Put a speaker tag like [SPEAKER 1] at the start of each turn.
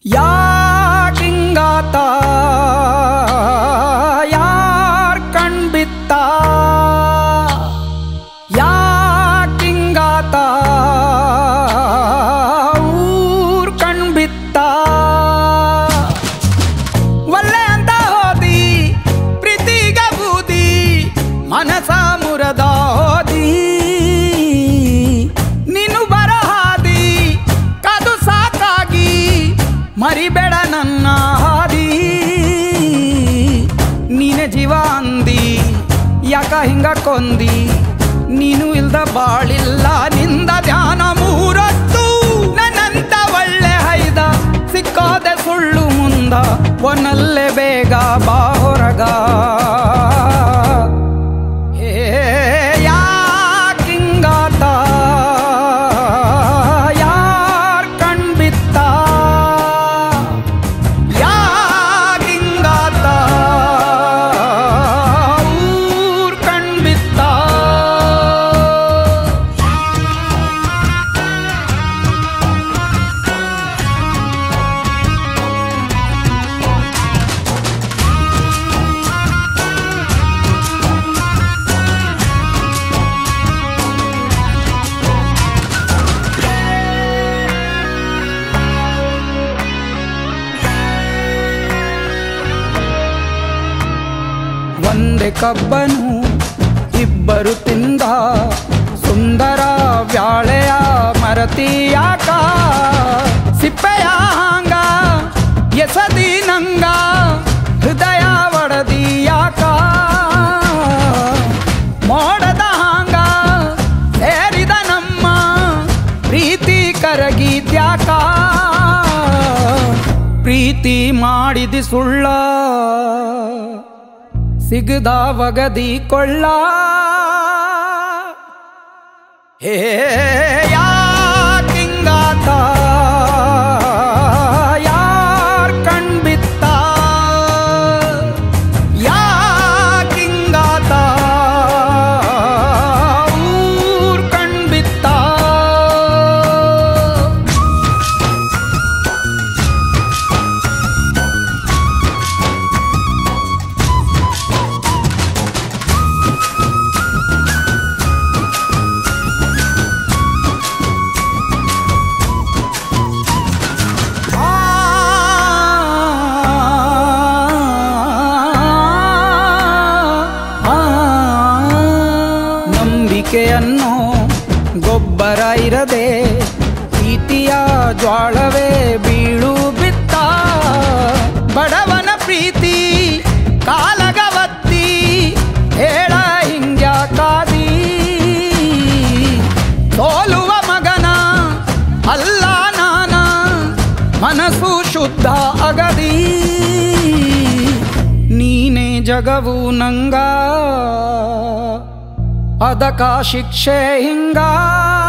[SPEAKER 1] ಯಾಕಿಂಗಾತ ಯಾರ್ ಕಣ್ಬಿತ್ತ ಯಾಕಿಂಗಾತ ಊರ್ ಕಣ್ಬಿತ್ತ ಒಲ್ಲೆ ಅಂತ ಹೋದಿ ಪ್ರೀತಿಗೆ ಬೂದಿ ಮನಸ ಮುರದ ಹೋದಿ ನೀನು ಬರಹಾದಿ ಕದು ಸಾಕಾಗಿ ಮರಿಬೇಡ ನನ್ನ ಹಾದಿ ನೀನೆ ಜೀವ ಅಂದಿ ಯಾಕ ಹಿಂಗ ಕೊಂದಿ ನೀನು ಇಲ್ದ ಬಾಳಿಲ್ಲ ನಿಂದ ಧ್ಯಾನ ಮೂರತ್ತು ನನ್ನಂತ ಒಳ್ಳೆ ಹೈದ ಸಿಕ್ಕೋದೆ ಸುಳ್ಳು ಮುಂದ ಒನ್ನಲ್ಲೇ ಬೇಗ ಬಾ ಹೊರಗ ಹೇ ಯಾಕಿಂಗಾತ ಯಾರ್ ಕಣ್ಬಿತ್ತ ಯಾಕಿಂಗಾತ ಊರ್ ಕಣ್ಬಿತ್ತ ಒಂದೇ ಕಬ್ಬನು ಇಬ್ಬರು ತಿಂದ ಸುಂದರ ವ್ಯಾಳೆಯ ಮರತಿಯಾಕ ಸಿಪ್ಪೆಯ ಹಾಂಗ ಎಸದಿ ನಂಗ ಹೃದಯ ಒಡದಿಯಾಕ ಮೋಡದ ಹಾಂಗ ಸೇರಿದ ನಮ್ಮ ಪ್ರೀತಿ ಕರಗಿದ್ಯಾಕ ಪ್ರೀತಿ ಮಾಡಿದಿ ಸುಳ್ಳ ಸಿಗದ ವಗದಿ ಕೊಳ್ಳ ಹೇ ಯಾಕಿಂಗಾತ ಯಾರ್ ಕಣ್ಬಿತ್ತ ಯಾಕಿಂಗಾತ ಊರ್ ಕಣ್ಬಿತ್ತ ನಂಬಿಕೆಯನ್ನು ಗೊಬ್ಬರ ಇರದೆ ಪ್ರೀತಿಯ ಜ್ವಾಳವೇ ಬೀಳು ಬಿತ್ತ ಬಡವನ ಪ್ರೀತಿ ಕಾಲಗವತ್ತಿ ಹೇಳ ಹಿಂಗ್ಯಾಕಾದಿ ಸೋಲುವ ಮಗನ ಅಲ್ಲ ನಾನ ಮನಸ್ಸು ಶುದ್ಧ ಅಗದಿ ನೀನೇ ಜಗವು ನಂಗ ಅದಕ ಶಿಕ್ಷೆ ಹಿಂಗ